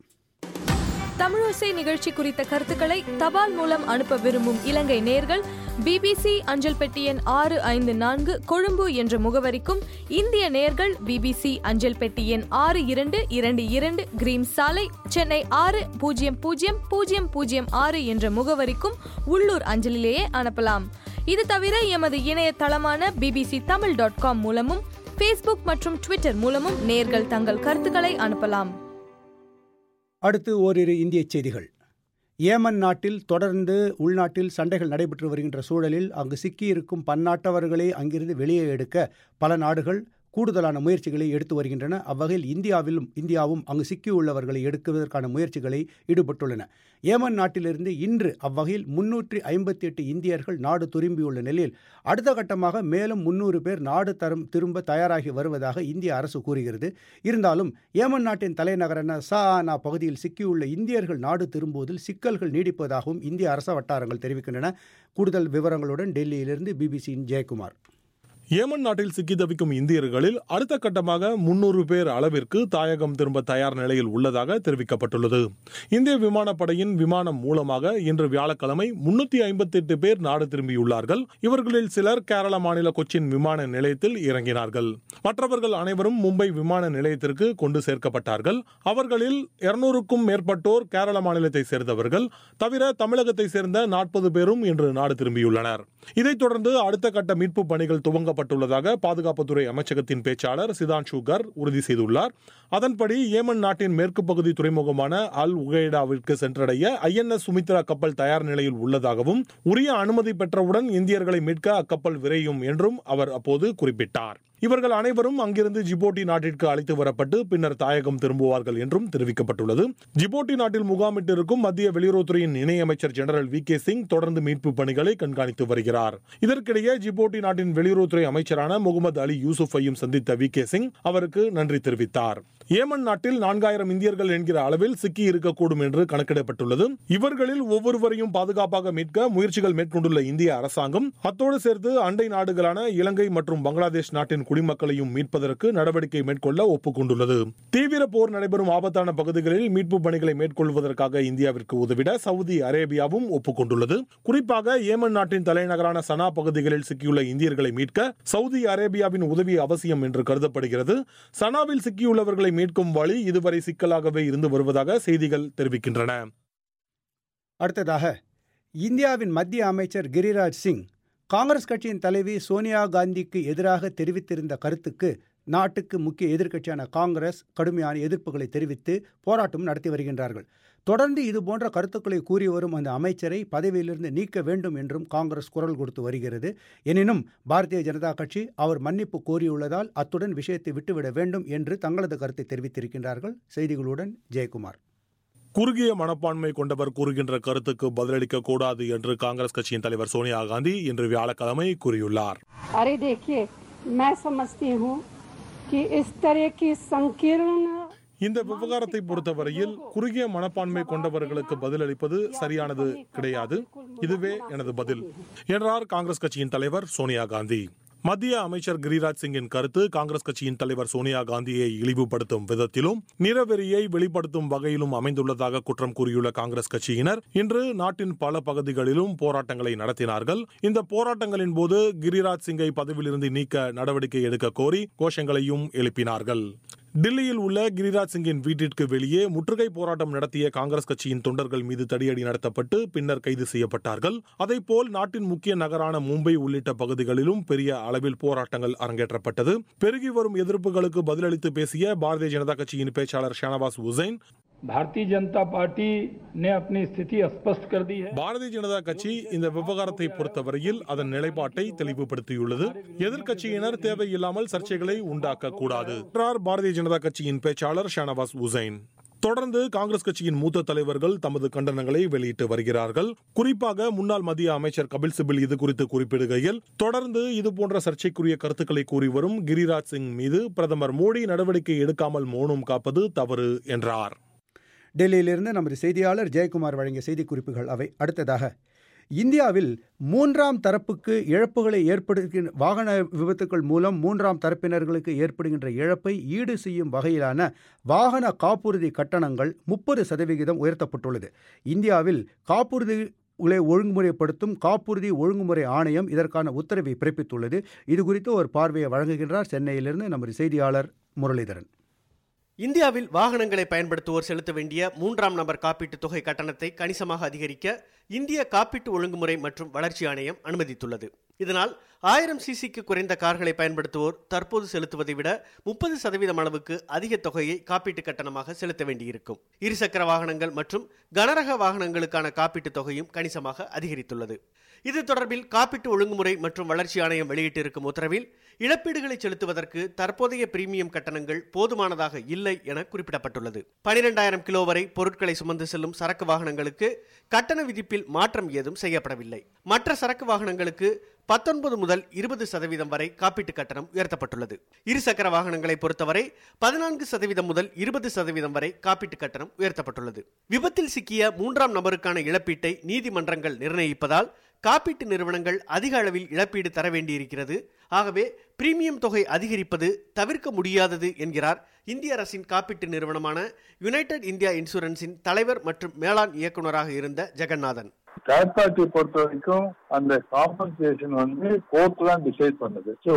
Speaker 10: தமிழோசை நிகழ்ச்சி குறித்த கருத்துக்களை தபால் மூலம் அனுப்ப விரும்பும் இலங்கை நேர்கள் பிபிசி அஞ்சல் பெட்டி எண் ஆறு ஐந்து நான்கு கொழும்பு என்ற முகவரிக்கும் இந்திய நேர்கள் பிபிசி அஞ்சல் பெட்டி எண் ஆறு இரண்டு இரண்டு இரண்டு கிரீம் சாலை சென்னை ஆறு பூஜ்ஜியம் பூஜ்ஜியம் பூஜ்ஜியம் பூஜ்ஜியம் ஆறு என்ற முகவரிக்கும் உள்ளூர் அஞ்சலிலேயே அனுப்பலாம் இது தவிர எமது இணையதளமான பிபிசி தமிழ் டாட் காம் மூலமும் ஃபேஸ்புக் மற்றும் ட்விட்டர் மூலமும் நேர்கள் தங்கள் கருத்துக்களை அனுப்பலாம்
Speaker 1: அடுத்து ஓரிரு இந்திய செய்திகள் ஏமன் நாட்டில் தொடர்ந்து உள்நாட்டில் சண்டைகள் நடைபெற்று வருகின்ற சூழலில் அங்கு சிக்கியிருக்கும் பன்னாட்டவர்களை அங்கிருந்து வெளியே எடுக்க பல நாடுகள் கூடுதலான முயற்சிகளை எடுத்து வருகின்றன அவ்வகையில் இந்தியாவிலும் இந்தியாவும் அங்கு சிக்கியுள்ளவர்களை எடுக்குவதற்கான முயற்சிகளை ஈடுபட்டுள்ளன ஏமன் நாட்டிலிருந்து இன்று அவ்வகையில் முன்னூற்றி ஐம்பத்தி எட்டு இந்தியர்கள் நாடு திரும்பியுள்ள நிலையில் அடுத்த கட்டமாக மேலும் முன்னூறு பேர் நாடு தரும் திரும்ப தயாராகி வருவதாக இந்திய அரசு கூறுகிறது இருந்தாலும் ஏமன் நாட்டின் தலைநகரான சானா பகுதியில் சிக்கியுள்ள இந்தியர்கள் நாடு திரும்புவதில் சிக்கல்கள் நீடிப்பதாகவும் இந்திய அரச வட்டாரங்கள் தெரிவிக்கின்றன கூடுதல் விவரங்களுடன் டெல்லியிலிருந்து பிபிசியின் ஜெயக்குமார்
Speaker 11: ஏமன் நாட்டில் சிக்கி தவிக்கும் இந்தியர்களில் அடுத்த கட்டமாக முன்னூறு பேர் அளவிற்கு தாயகம் திரும்ப தயார் நிலையில் உள்ளதாக தெரிவிக்கப்பட்டுள்ளது இந்திய விமானப்படையின் விமானம் மூலமாக இன்று வியாழக்கிழமை முன்னூத்தி ஐம்பத்தி எட்டு பேர் நாடு திரும்பியுள்ளார்கள் இவர்களில் சிலர் கேரள மாநில கொச்சின் விமான நிலையத்தில் இறங்கினார்கள் மற்றவர்கள் அனைவரும் மும்பை விமான நிலையத்திற்கு கொண்டு சேர்க்கப்பட்டார்கள் அவர்களில் இருநூறுக்கும் மேற்பட்டோர் கேரள மாநிலத்தை சேர்ந்தவர்கள் தவிர தமிழகத்தை சேர்ந்த நாற்பது பேரும் இன்று நாடு திரும்பியுள்ளனர் இதைத் தொடர்ந்து அடுத்த கட்ட மீட்பு பணிகள் துவங்கப்பட்டுள்ளதாக பாதுகாப்புத்துறை அமைச்சகத்தின் பேச்சாளர் சிதான்ஷு கர் உறுதி செய்துள்ளார் அதன்படி ஏமன் நாட்டின் மேற்கு பகுதி துறைமுகமான அல் உகைடாவிற்கு சென்றடைய ஐஎன்எஸ் சுமித்ரா கப்பல் தயார் நிலையில் உள்ளதாகவும் உரிய அனுமதி பெற்றவுடன் இந்தியர்களை மீட்க அக்கப்பல் விரையும் என்றும் அவர் அப்போது குறிப்பிட்டார் இவர்கள் அனைவரும் அங்கிருந்து ஜிபோட்டி நாட்டிற்கு அழைத்து வரப்பட்டு பின்னர் தாயகம் திரும்புவார்கள் என்றும் தெரிவிக்கப்பட்டுள்ளது ஜிபோட்டி நாட்டில் முகாமிட்டிருக்கும் மத்திய வெளியுறவுத்துறையின் இணையமைச்சர் ஜெனரல் வி கே சிங் தொடர்ந்து மீட்பு பணிகளை கண்காணித்து வருகிறார் இதற்கிடையே ஜிபோட்டி நாட்டின் வெளியுறவுத்துறை அமைச்சரான முகமது அலி யூசுஃபையும் சந்தித்த வி கே சிங் அவருக்கு நன்றி தெரிவித்தார் ஏமன் நாட்டில் நான்காயிரம் இந்தியர்கள் என்கிற அளவில் சிக்கி இருக்கக்கூடும் என்று கணக்கிடப்பட்டுள்ளது இவர்களில் ஒவ்வொருவரையும் பாதுகாப்பாக மீட்க முயற்சிகள் மேற்கொண்டுள்ள இந்திய அரசாங்கம் அத்தோடு சேர்த்து அண்டை நாடுகளான இலங்கை மற்றும் பங்களாதேஷ் நாட்டின் குடிமக்களையும் மீட்பதற்கு நடவடிக்கை மேற்கொள்ள ஒப்புக்கொண்டுள்ளது தீவிர போர் நடைபெறும் ஆபத்தான பகுதிகளில் மீட்பு பணிகளை மேற்கொள்வதற்காக இந்தியாவிற்கு உதவிட சவுதி அரேபியாவும் ஒப்புக்கொண்டுள்ளது குறிப்பாக ஏமன் நாட்டின் தலைநகரான சனா பகுதிகளில் சிக்கியுள்ள இந்தியர்களை மீட்க சவுதி அரேபியாவின் உதவி அவசியம் என்று கருதப்படுகிறது சனாவில் சிக்கியுள்ளவர்களை மீட்கும் வழி இதுவரை சிக்கலாகவே இருந்து வருவதாக செய்திகள் தெரிவிக்கின்றன
Speaker 1: அடுத்ததாக இந்தியாவின் மத்திய அமைச்சர் கிரிராஜ் சிங் காங்கிரஸ் கட்சியின் தலைவி சோனியா காந்திக்கு எதிராக தெரிவித்திருந்த கருத்துக்கு நாட்டுக்கு முக்கிய எதிர்க்கட்சியான காங்கிரஸ் கடுமையான எதிர்ப்புகளை தெரிவித்து போராட்டம் நடத்தி வருகின்றார்கள் தொடர்ந்து இதுபோன்ற கருத்துக்களை கூறி வரும் அந்த அமைச்சரை பதவியிலிருந்து நீக்க வேண்டும் என்றும் காங்கிரஸ் குரல் கொடுத்து வருகிறது எனினும் பாரதிய ஜனதா கட்சி அவர் மன்னிப்பு கோரியுள்ளதால் அத்துடன் விஷயத்தை விட்டுவிட வேண்டும் என்று தங்களது கருத்தை தெரிவித்திருக்கின்றார்கள் செய்திகளுடன் ஜெயக்குமார்
Speaker 11: குறுகிய மனப்பான்மை கொண்டவர் கூறுகின்ற கருத்துக்கு பதிலளிக்க கூடாது என்று காங்கிரஸ் கட்சியின் தலைவர் சோனியா காந்தி இன்று வியாழக்கிழமை கூறியுள்ளார்
Speaker 12: अरे देखिए मैं समझती हूँ कि इस तरह की संकीर्ण
Speaker 11: இந்த விவகாரத்தை பொறுத்தவரையில் குறுகிய மனப்பான்மை கொண்டவர்களுக்கு பதிலளிப்பது சரியானது கிடையாது இதுவே எனது பதில் என்றார் காங்கிரஸ் கட்சியின் தலைவர் சோனியா காந்தி மத்திய அமைச்சர் கிரிராஜ் சிங்கின் கருத்து காங்கிரஸ் கட்சியின் தலைவர் சோனியா காந்தியை இழிவுபடுத்தும் விதத்திலும் நிறவெறியை வெளிப்படுத்தும் வகையிலும் அமைந்துள்ளதாக குற்றம் கூறியுள்ள காங்கிரஸ் கட்சியினர் இன்று நாட்டின் பல பகுதிகளிலும் போராட்டங்களை நடத்தினார்கள் இந்த போராட்டங்களின் போது கிரிராஜ் சிங்கை பதவியிலிருந்து நீக்க நடவடிக்கை எடுக்க கோரி கோஷங்களையும் எழுப்பினார்கள் டில்லியில் உள்ள கிரிராஜ் சிங்கின் வீட்டிற்கு வெளியே முற்றுகை போராட்டம் நடத்திய காங்கிரஸ் கட்சியின் தொண்டர்கள் மீது தடியடி நடத்தப்பட்டு பின்னர் கைது செய்யப்பட்டார்கள் அதைப்போல் நாட்டின் முக்கிய நகரான மும்பை உள்ளிட்ட பகுதிகளிலும் பெரிய அளவில் போராட்டங்கள் அரங்கேற்றப்பட்டது பெருகி வரும் எதிர்ப்புகளுக்கு பதிலளித்து பேசிய பாரதிய ஜனதா கட்சியின் பேச்சாளர் ஷானவாஸ் உசைன்
Speaker 13: भारतीय जनता पार्टी ने अपनी स्थिति स्पष्ट कर दी है
Speaker 11: பாரதிய ஜனதா கட்சி இந்த விவகாரத்தை பொறுத்தவரையில் அதன் நிலைப்பாட்டை தெளிவுபடுத்தியுள்ளது எதிர்க்கட்சியினர் தேவையில்லாமல் சர்ச்சைகளை உண்டாக்க கூடாது என்றார் பாரதிய ஜனதா கட்சியின் பேச்சாளர் ஷானவாஸ் உசைன் தொடர்ந்து காங்கிரஸ் கட்சியின் மூத்த தலைவர்கள் தமது கண்டனங்களை வெளியிட்டு வருகிறார்கள் குறிப்பாக முன்னாள் மத்திய அமைச்சர் கபில் சிபில் இது குறித்து குறிப்பிடுகையில் தொடர்ந்து இதுபோன்ற சர்ச்சைக்குரிய கருத்துக்களை கூறி வரும் கிரிராஜ் சிங் மீது பிரதமர் மோடி நடவடிக்கை எடுக்காமல் மௌனம் காப்பது தவறு என்றார்
Speaker 1: டெல்லியிலிருந்து நமது செய்தியாளர் ஜெயக்குமார் வழங்கிய செய்திக்குறிப்புகள் அவை அடுத்ததாக இந்தியாவில் மூன்றாம் தரப்புக்கு இழப்புகளை ஏற்படுத்துகின்ற வாகன விபத்துக்கள் மூலம் மூன்றாம் தரப்பினர்களுக்கு ஏற்படுகின்ற இழப்பை ஈடு செய்யும் வகையிலான வாகன காப்புறுதி கட்டணங்கள் முப்பது சதவிகிதம் உயர்த்தப்பட்டுள்ளது இந்தியாவில் காப்புறுதி உலை ஒழுங்குமுறைப்படுத்தும் காப்புறுதி ஒழுங்குமுறை ஆணையம் இதற்கான உத்தரவை பிறப்பித்துள்ளது இது குறித்து ஒரு பார்வையை வழங்குகின்றார் சென்னையிலிருந்து நமது செய்தியாளர் முரளிதரன்
Speaker 14: இந்தியாவில் வாகனங்களை பயன்படுத்துவோர் செலுத்த வேண்டிய மூன்றாம் நபர் காப்பீட்டுத் தொகை கட்டணத்தை கணிசமாக அதிகரிக்க இந்திய காப்பீட்டு ஒழுங்குமுறை மற்றும் வளர்ச்சி ஆணையம் அனுமதித்துள்ளது இதனால் ஆயிரம் சிசிக்கு குறைந்த கார்களை பயன்படுத்துவோர் தற்போது செலுத்துவதை விட முப்பது சதவீதம் அளவுக்கு அதிக தொகையை காப்பீட்டு கட்டணமாக செலுத்த வேண்டியிருக்கும் இருசக்கர வாகனங்கள் மற்றும் கனரக வாகனங்களுக்கான காப்பீட்டுத் தொகையும் கணிசமாக அதிகரித்துள்ளது இது தொடர்பில் காப்பீட்டு ஒழுங்குமுறை மற்றும் வளர்ச்சி ஆணையம் வெளியிட்டிருக்கும் உத்தரவில் இழப்பீடுகளை செலுத்துவதற்கு தற்போதைய பிரீமியம் கட்டணங்கள் போதுமானதாக இல்லை என குறிப்பிடப்பட்டுள்ளது பனிரெண்டாயிரம் கிலோ வரை பொருட்களை சுமந்து செல்லும் சரக்கு வாகனங்களுக்கு கட்டண விதிப்பில் மாற்றம் ஏதும் செய்யப்படவில்லை மற்ற சரக்கு வாகனங்களுக்கு பத்தொன்பது முதல் இருபது சதவீதம் வரை காப்பீட்டு கட்டணம் உயர்த்தப்பட்டுள்ளது இருசக்கர வாகனங்களை பொறுத்தவரை பதினான்கு சதவீதம் முதல் இருபது சதவீதம் வரை காப்பீட்டு கட்டணம் உயர்த்தப்பட்டுள்ளது விபத்தில் சிக்கிய மூன்றாம் நபருக்கான இழப்பீட்டை நீதிமன்றங்கள் நிர்ணயிப்பதால் காப்பீட்டு நிறுவனங்கள் அதிக அளவில் இழப்பீடு தர வேண்டியிருக்கிறது ஆகவே பிரீமியம் தொகை அதிகரிப்பது தவிர்க்க முடியாதது என்கிறார் இந்திய அரசின் காப்பீட்டு நிறுவனமான யுனைடெட் இந்தியா இன்சூரன்ஸின் தலைவர் மற்றும் மேலாண் இயக்குநராக இருந்த ஜெகநாதன்
Speaker 15: தேர்ட் பார்ட்டி பொறுத்த வரைக்கும் அந்த காம்பன்சேஷன் வந்து கோர்ட் தான் டிசைட் பண்ணுது ஸோ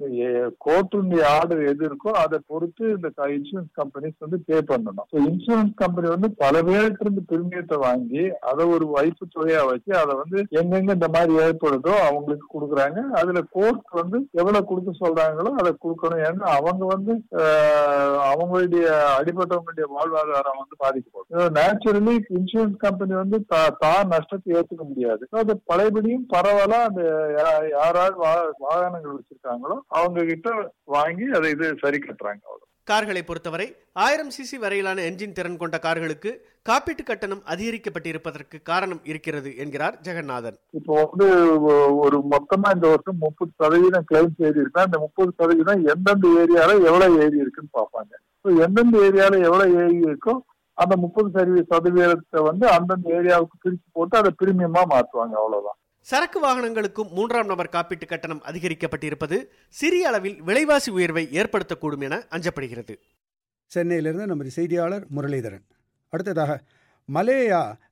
Speaker 15: கோர்ட்டுடைய ஆர்டர் எது இருக்கோ அதை பொறுத்து இந்த இன்சூரன்ஸ் கம்பெனிஸ் வந்து பே பண்ணணும் ஸோ இன்சூரன்ஸ் கம்பெனி வந்து பல பேர்கிட்ட இருந்து பிரிமியத்தை வாங்கி அதை ஒரு வைப்பு தொகையா வச்சு அதை வந்து எங்கெங்க இந்த மாதிரி ஏற்படுதோ அவங்களுக்கு கொடுக்குறாங்க அதுல கோர்ட் வந்து எவ்வளவு கொடுக்க சொல்றாங்களோ அதை கொடுக்கணும் ஏன்னா அவங்க வந்து ஆஹ், அவங்களுடைய அடிப்பட்டவங்களுடைய வாழ்வாதாரம் வந்து பாதிக்கப்படும் நேச்சுரலி இன்சூரன்ஸ் கம்பெனி வந்து தா- தான் நஷ்டத்தை ஏற்றுக்க முடியாது So, அது பழையபடியும் பரவாயில்ல அந்த யா- யாராவது வா- வாகனங்கள் வச்சிருக்காங்களோ அவங்க கிட்ட வாங்கி அதை இது சரி கட்டுறாங்க அவ்வளவு
Speaker 14: கார்களை பொறுத்தவரை ஆயிரம் சிசி வரையிலான என்ஜின் திறன் கொண்ட கார்களுக்கு காப்பீட்டு கட்டணம் அதிகரிக்கப்பட்டிருப்பதற்கு காரணம் இருக்கிறது என்கிறார் ஜெகநாதன்
Speaker 15: இப்போ வந்து ஒ- ஒரு மொத்தமா இந்த வருஷம் முப்பது சதவீதம் கிளைம்ஸ் ஏறி இருக்குன்னா அந்த முப்பது சதவீதம் எந்தெந்த ஏரியால எவ்வளவு ஏறி இருக்குன்னு பார்ப்பாங்க ஸோ எந்தெந்த ஏரியால எவ்வளவு ஏறி இருக்கோ அந்த முப்பது சதவீத சதவீதத்தை வந்து அந்தந்த ஏரியாவுக்கு பிரிச்சு போட்டு அதை பிரீமியமா மாற்றுவாங்க அவ்வளவுதான்
Speaker 14: சரக்கு வாகனங்களுக்கும் மூன்றாம் நபர் காப்பீட்டு கட்டணம் அதிகரிக்கப்பட்டிருப்பது சிறிய அளவில் விலைவாசி உயர்வை ஏற்படுத்தக்கூடும் என அஞ்சப்படுகிறது
Speaker 1: சென்னையிலிருந்து நமது செய்தியாளர் முரளிதரன் அடுத்ததாக மலேயா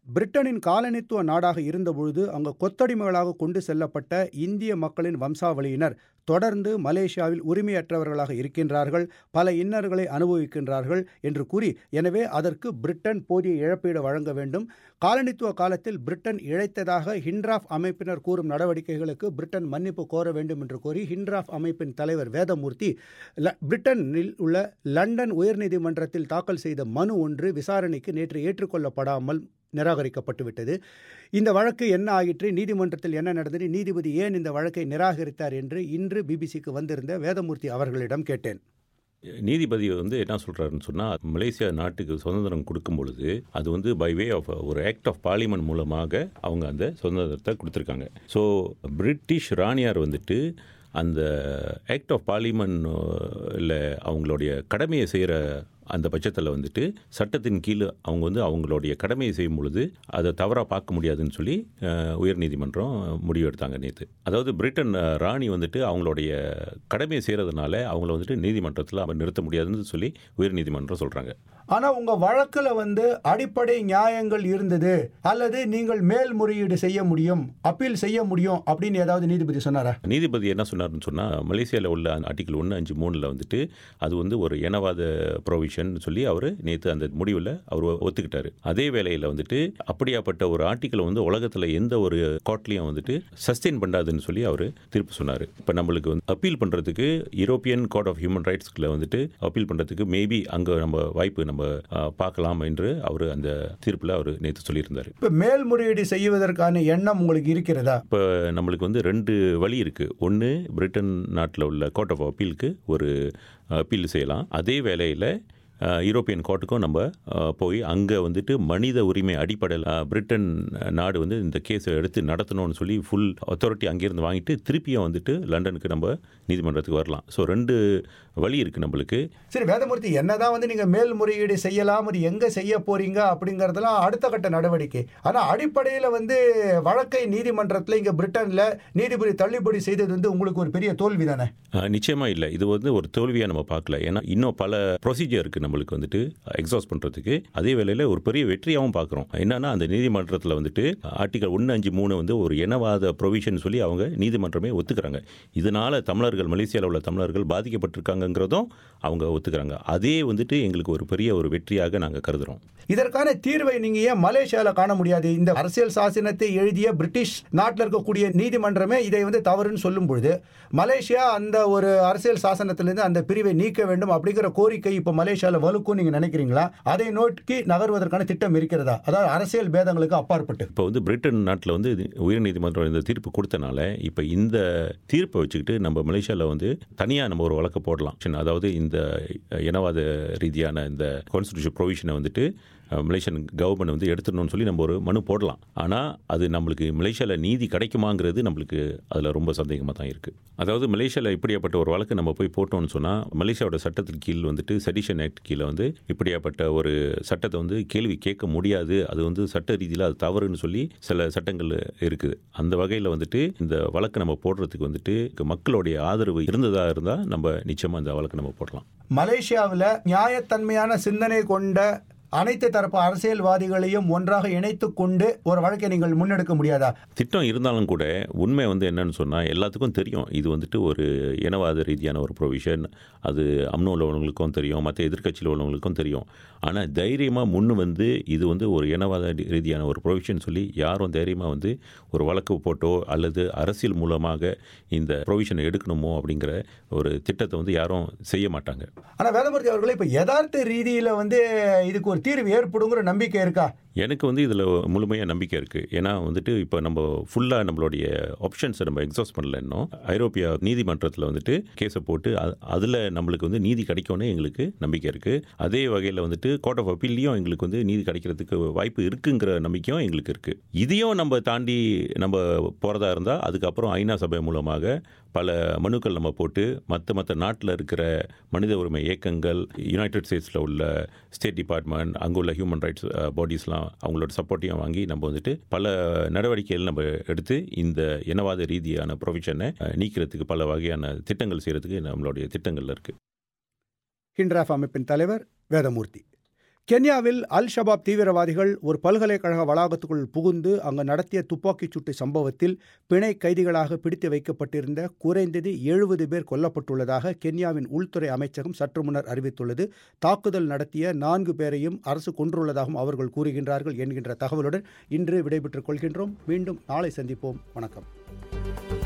Speaker 1: பிரிட்டனின் காலனித்துவ நாடாக இருந்தபொழுது அங்கு கொத்தடிமைகளாக கொண்டு செல்லப்பட்ட இந்திய மக்களின் வம்சாவளியினர் தொடர்ந்து மலேசியாவில் உரிமையற்றவர்களாக இருக்கின்றார்கள் பல இன்னல்களை அனுபவிக்கின்றார்கள் என்று கூறி எனவே அதற்கு பிரிட்டன் போதிய இழப்பீடு வழங்க வேண்டும் காலனித்துவ காலத்தில் பிரிட்டன் இழைத்ததாக ஹிண்ட்ராஃப் அமைப்பினர் கூறும் நடவடிக்கைகளுக்கு பிரிட்டன் மன்னிப்பு கோர வேண்டும் என்று கோரி ஹிண்ட்ராஃப் அமைப்பின் தலைவர் வேதமூர்த்தி ல- பிரிட்டனில் உள்ள லண்டன் உயர்நீதிமன்றத்தில் தாக்கல் செய்த மனு ஒன்று விசாரணைக்கு நேற்று ஏற்றுக்கொள்ளப்படாமல் நிராகரிக்கப்பட்டுவிட்டது இந்த வழக்கு என்ன ஆயிற்று நீதிமன்றத்தில் என்ன நடந்தது நீதிபதி ஏன் இந்த வழக்கை நிராகரித்தார் என்று இன்று பிபிசிக்கு வந்திருந்த வேதமூர்த்தி அவர்களிடம் கேட்டேன்
Speaker 16: நீதிபதி வந்து என்ன சொல்கிறாருன்னு சொன்னால் மலேசியா நாட்டுக்கு சுதந்திரம் கொடுக்கும் பொழுது அது வந்து பை வே ஆஃப் ஒரு ஆக்ட் ஆஃப் பார்லிமெண்ட் மூலமாக அவங்க அந்த சுதந்திரத்தை கொடுத்துருக்காங்க ஸோ பிரிட்டிஷ் ராணியார் வந்துட்டு அந்த ஆக்ட் ஆஃப் பார்லிமெண்ட்டில் அவங்களுடைய கடமையை செய்கிற அந்த பட்சத்தில் வந்துட்டு சட்டத்தின் கீழ் அவங்க வந்து அவங்களுடைய கடமையை செய்யும் பொழுது அதை தவறாக பார்க்க முடியாதுன்னு சொல்லி அஹ், உயர்நீதிமன்றம் முடிவு எடுத்தாங்க நேற்று அதாவது பிரிட்டன் அஹ், ராணி வந்துட்டு அவங்களுடைய கடமையை செய்கிறதுனால அவங்கள வந்துட்டு நீதிமன்றத்தில் அவன் நிறுத்த முடியாதுன்னு சொல்லி உயர்நீதிமன்றம் சொல்கிறாங்க
Speaker 1: ஆனா உங்க வழக்குல வந்து அடிப்படை நியாயங்கள் இருந்தது அல்லது நீங்கள் மேல்முறையீடு செய்ய முடியும் அப்பீல் செய்ய முடியும் அப்படின்னு ஏதாவது நீதிபதி சொன்னாரா
Speaker 16: நீதிபதி என்ன சொன்னார்னு சொன்னால் மலேசியாவில் உள்ள அந்த ஆர்டிகல் ஒன்று அஞ்சு மூணில் வந்துட்டு அது வந்து ஒரு இனவாத ப்ரொவிஷன் சொல்லி அவர் நேற்று அந்த முடிவில் அவர் ஒத்துக்கிட்டாரு அதே வேளையில் வந்துட்டு அப்படியாப்பட்ட ஒரு ஆர்டிக்கலை வந்து உலகத்தில் எந்த ஒரு கோர்ட்லையும் வந்துட்டு சஸ்டெயின் பண்ணாதுன்னு சொல்லி அவர் தீர்ப்பு சொன்னார் இப்போ நம்மளுக்கு வந்து அப்பீல் பண்ணுறதுக்கு யூரோப்பியன் கோர்ட் ஆஃப் ஹியூமன் ரைட்ஸ்ல வந்துட்டு அப்பீல் பண்ணுறதுக்கு மேபி அங்கே நம்ம வாய்ப்பு நம்ம ஆ, பார்க்கலாம் என்று அவர் அந்த தீர்ப்பில் அவர் நேற்று சொல்லியிருந்தார்
Speaker 1: இப்ப மேல்முறையீடு செய்வதற்கான எண்ணம் உங்களுக்கு இருக்கிறதா
Speaker 16: இப்போ நம்மளுக்கு வந்து ரெண்டு வழி இருக்குது ஒன்று பிரிட்டன் நாட்டில் உள்ள கோர்ட் ஆஃப் அப்பீலுக்கு ஒரு அப்பீல் செய்யலாம் அதே வேளையில் யூரோப்பியன் கோர்ட்டுக்கும் நம்ம அஹ், போய் அங்கே வந்துட்டு மனித உரிமை அடிப்படையில் அஹ், பிரிட்டன் நாடு வந்து இந்த கேஸை எடுத்து நடத்தணும்னு சொல்லி ஃபுல் அத்தாரிட்டி அங்கேருந்து வாங்கிட்டு திருப்பியும் வந்துட்டு லண்டனுக்கு நம்ம நீதிமன்றத்துக்கு வரலாம் ஸோ ரெண்டு வழி இருக்குது நம்மளுக்கு
Speaker 1: சரி வேதமூர்த்தி என்னதான் வந்து நீங்க மேல்முறையீடு செய்யலாம் அது எங்க செய்ய போறீங்க அப்படிங்கறதெல்லாம் அடுத்த கட்ட நடவடிக்கை ஆனா அடிப்படையில வந்து வழக்கை நீதிமன்றத்துல இங்க பிரிட்டன்ல நீதிபதி தள்ளுபடி செய்தது வந்து உங்களுக்கு ஒரு பெரிய தோல்வி தானே
Speaker 16: அஹ், நிச்சயமா இல்லை இது வந்து ஒரு தோல்வியாக நம்ம பார்க்கல ஏன்னா இன்னும் பல ப்ரொசீஜர் இருக்குது நம்மளுக்கு வந்துட்டு எக்ஸாஸ்ட் பண்ணுறதுக்கு அதே வேளையில் ஒரு பெரிய வெற்றியாகவும் பார்க்குறோம் என்னன்னா அந்த நீதிமன்றத்தில் வந்துட்டு ஆர்டிகல் ஒன்று அஞ்சு மூணு வந்து ஒரு இனவாத ப்ரொவிஷன் சொல்லி அவங்க நீதிமன்றமே ஒத்துக்கிறாங்க இதனால தமிழர்கள் மலேசியாவில் உள்ள தமிழர்கள் பாதிக்கப்பட்டிருக்காங்கங்கிறதும் அவங்க ஒத்துக்கிறாங்க அதே வந்துட்டு எங்களுக்கு ஒரு பெரிய ஒரு வெற்றியாக நாங்கள் கருதுகிறோம்
Speaker 1: இதற்கான தீர்வை நீங்க ஏன் மலேசியால காண முடியாது இந்த அரசியல் சாசனத்தை எழுதிய பிரிட்டிஷ் நாட்டில் இருக்கக்கூடிய நீதிமன்றமே இதை வந்து தவறுன்னு சொல்லும் பொழுது மலேசியா அந்த ஒரு அரசியல் சாசனத்திலிருந்து அந்த பிரிவை நீக்க வேண்டும் அப்படிங்கிற கோரிக்கை இப்போ மலேசியால வலுக்கும் நீங்க நினைக்கிறீங்களா அதை நோக்கி நகர்வதற்கான திட்டம் இருக்கிறதா அதாவது அரசியல் பேதங்களுக்கு அப்பாற்பட்டு
Speaker 16: இப்போ வந்து பிரிட்டன் நாட்டில் வந்து இது உயர்நீதிமன்றம் இந்த தீர்ப்பு கொடுத்தனால இப்போ இந்த தீர்ப்பை வச்சுக்கிட்டு நம்ம மலேசியாவில் வந்து தனியாக நம்ம ஒரு வழக்கு போடலாம் சரி, அதாவது இந்த இனவாத ரீதியான இந்த கான்ஸ்டியூஷன் ப்ரொவிஷனை வந்துட்டு அஹ், மலேசியன் கவர்மெண்ட் வந்து எடுத்துடணும்னு சொல்லி நம்ம ஒரு மனு போடலாம் ஆனால் அது நம்மளுக்கு மலேசியாவில் நீதி கிடைக்குமாங்கிறது நம்மளுக்கு அதில் ரொம்ப சந்தேகமாக தான் இருக்குது அதாவது மலேசியாவில் இப்படியாப்பட்ட ஒரு வழக்கு நம்ம போய் போட்டோம்னு சொன்னால் மலேசியாவோட சட்டத்தின் கீழ் வந்துட்டு செடிஷன் ஆக்ட் கீழே வந்து இப்படியாப்பட்ட ஒரு சட்டத்தை வந்து கேள்வி கேட்க முடியாது அது வந்து சட்ட ரீதியில் அது தவறுன்னு சொல்லி சில சட்டங்கள் இருக்குது அந்த வகையில் வந்துட்டு இந்த வழக்கு நம்ம போடுறதுக்கு வந்துட்டு மக்களுடைய ஆதரவு இருந்ததாக இருந்தால் நம்ம நிச்சயமாக இந்த வழக்கு நம்ம போடலாம்
Speaker 1: மலேசியாவில் நியாயத்தன்மையான சிந்தனை கொண்ட அனைத்து தரப்பு அரசியல்வாதிகளையும் ஒன்றாக இணைத்து கொண்டு ஒரு வழக்கை நீங்கள் முன்னெடுக்க முடியாதா
Speaker 16: திட்டம் இருந்தாலும் கூட உண்மை வந்து என்னன்னு சொன்னால் எல்லாத்துக்கும் தெரியும் இது வந்துட்டு ஒரு இனவாத ரீதியான ஒரு ப்ரொவிஷன் அது அம்னோ உள்ளவங்களுக்கும் தெரியும் மற்ற எதிர்க்கட்சியில் உள்ளவங்களுக்கும் தெரியும் ஆனால் தைரியமாக முன்னு வந்து இது வந்து ஒரு இனவாத ரீ- ரீதியான ஒரு ப்ரொவிஷன் சொல்லி யாரும் தைரியமாக வந்து ஒரு வழக்கு போட்டோ அல்லது அரசியல் மூலமாக இந்த ப்ரொவிஷனை எடுக்கணுமோ அப்படிங்கிற ஒரு திட்டத்தை வந்து யாரும் செய்ய மாட்டாங்க
Speaker 1: ஆனா வேதமூர்த்தி அவர்களே இப்ப யதார்த்த ரீதியில வந்து இதுக்கு ஒரு தீர்வு ஏற்படுங்கிற நம்பிக்கை இருக்கா
Speaker 16: எனக்கு வந்து இதில் முழுமையாக நம்பிக்கை இருக்குது ஏன்னா வந்துட்டு இப்போ நம்ம ஃபுல்லாக நம்மளுடைய ஆப்ஷன்ஸை நம்ம எக்ஸாஸ்ட் பண்ணல இன்னும் ஐரோப்பிய நீதிமன்றத்தில் வந்துட்டு கேஸை போட்டு அதில் நம்மளுக்கு வந்து நீதி கிடைக்கும்னு எங்களுக்கு நம்பிக்கை இருக்குது அதே வகையில் வந்துட்டு கோர்ட் ஆஃப் அப்பீல்லையும் எங்களுக்கு வந்து நீதி கிடைக்கிறதுக்கு வாய்ப்பு இருக்குங்கிற நம்பிக்கையும் எங்களுக்கு இருக்குது இதையும் நம்ம தாண்டி நம்ம போகிறதா இருந்தால் அதுக்கப்புறம் ஐநா சபை மூலமாக பல மனுக்கள் நம்ம போட்டு மற்ற மற்ற நாட்டில் இருக்கிற மனித உரிமை இயக்கங்கள் யுனைடெட் ஸ்டேட்ஸில் உள்ள ஸ்டேட் டிபார்ட்மெண்ட் அங்கே உள்ள ஹியூமன் ரைட்ஸ் பாடிஸ்லாம் அவங்களோட சப்போர்ட்டையும் வாங்கி நம்ம வந்துட்டு பல நடவடிக்கைகள் நம்ம எடுத்து இந்த இனவாத ரீதியான ப்ரொவிஷனை நீக்கிறதுக்கு பல வகையான திட்டங்கள் செய்கிறதுக்கு நம்மளுடைய திட்டங்கள் இருக்குது
Speaker 1: ஹிண்ட்ராஃப் அமைப்பின் தலைவர் வேதமூர்த்தி கென்யாவில் அல் ஷபாப் தீவிரவாதிகள் ஒரு பல்கலைக்கழக வளாகத்துக்குள் புகுந்து அங்கு நடத்திய துப்பாக்கிச் சூட்டு சம்பவத்தில் பிணை கைதிகளாக பிடித்து வைக்கப்பட்டிருந்த குறைந்தது எழுபது பேர் கொல்லப்பட்டுள்ளதாக கென்யாவின் உள்துறை அமைச்சகம் சற்று முன்னர் அறிவித்துள்ளது தாக்குதல் நடத்திய நான்கு பேரையும் அரசு கொன்றுள்ளதாகவும் அவர்கள் கூறுகின்றார்கள் என்கின்ற தகவலுடன் இன்று விடைபெற்றுக் கொள்கின்றோம் மீண்டும் நாளை சந்திப்போம் வணக்கம்